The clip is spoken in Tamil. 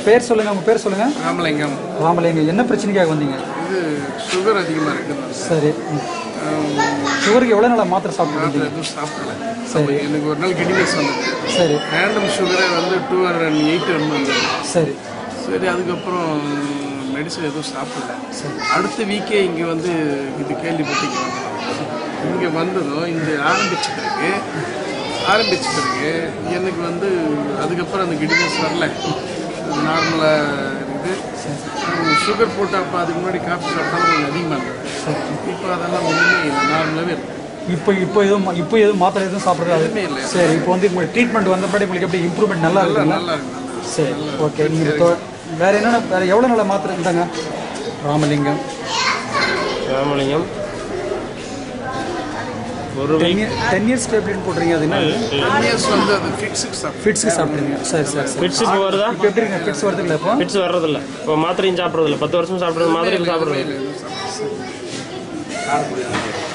பேர் சொல்லுங்கள் உங்கள் பேர் சொல்லுங்கள் ராமலிங்கம் ராமலிங்க என்ன பிரச்சனைக்காக வந்தீங்க இது சுகர் அதிகமாக இருக்குது சரி ம். சுகருக்கு எவ்வளோ நாளாக மாத்திரை சாப்பிட்டு மாத்திரை எதுவும் சாப்பிடல சரி எனக்கு ஒரு நாள் கிடினஸ் வந்தது சரி ரேண்டம் சுகரே வந்து டூ ஹண்ட்ரட் அண்ட் எயிட் வந்தது சரி சரி அதுக்கப்புறம் மெடிசன் எதுவும் சாப்பிடல அடுத்த வீக்கே இங்கே வந்து இது கேள்விப்பட்டீங்க இங்கே வந்ததும் இந்த ஆரம்பிச்ச பிறகு ஆரம்பிச்ச பிறகு எனக்கு வந்து அதுக்கப்புறம் அந்த கிடினஸ் வரல நார்மலாக இருக்குது சுகர் போட்டு அப்போ அதுக்கு முன்னாடி காஃபி சாப்பிட்டாலும் கொஞ்சம் அதிகமாக இருந்தது இப்போ அதெல்லாம் ஒன்றுமே இல்லை நார்மலாகவே இருக்கு இப்போ இப்போ எதுவும் இப்போ எதுவும் மாத்திரை எதுவும் சாப்பிட்றது எதுவுமே இல்லை சரி இப்போ வந்து உங்களுக்கு ட்ரீட்மெண்ட் வந்தபடி உங்களுக்கு எப்படி இம்ப்ரூவ்மெண்ட் நல்லா இருக்குங்களா நல்லா இருக்கு நல்லா இருக்கு. சரி ஓகே நீங்கள் வேற என்னென்ன வேற எவ்வளோ நாள மாத்திரை இருந்தாங்க ராமலிங்கம் ராமலிங்கம் ஒரு ten year ten years tablet போடுறீங்க அது என்ன டென் இயர்ஸ் வந்து அது ஃபிக்ஸுக்கு சாப்பிட்டு ஃபிட்ஸ்க்கு சாப்பிடுங்க சரி சரி சரி ஃபிட்ஸ் இப்போ வருதா இப்போ எப்படி இருக்கு ஃபிட்ஸ் வருதுங்களா இப்போ ஃபிட்ஸ் வர்றதில்ல இப்போ மாத்திரையும் சாப்பிட்றதில்ல பத்து வருஷம் சாப்பிட்றது மாத்திரையும் சாப்பிட்றது எதுவும் சாப்பிடல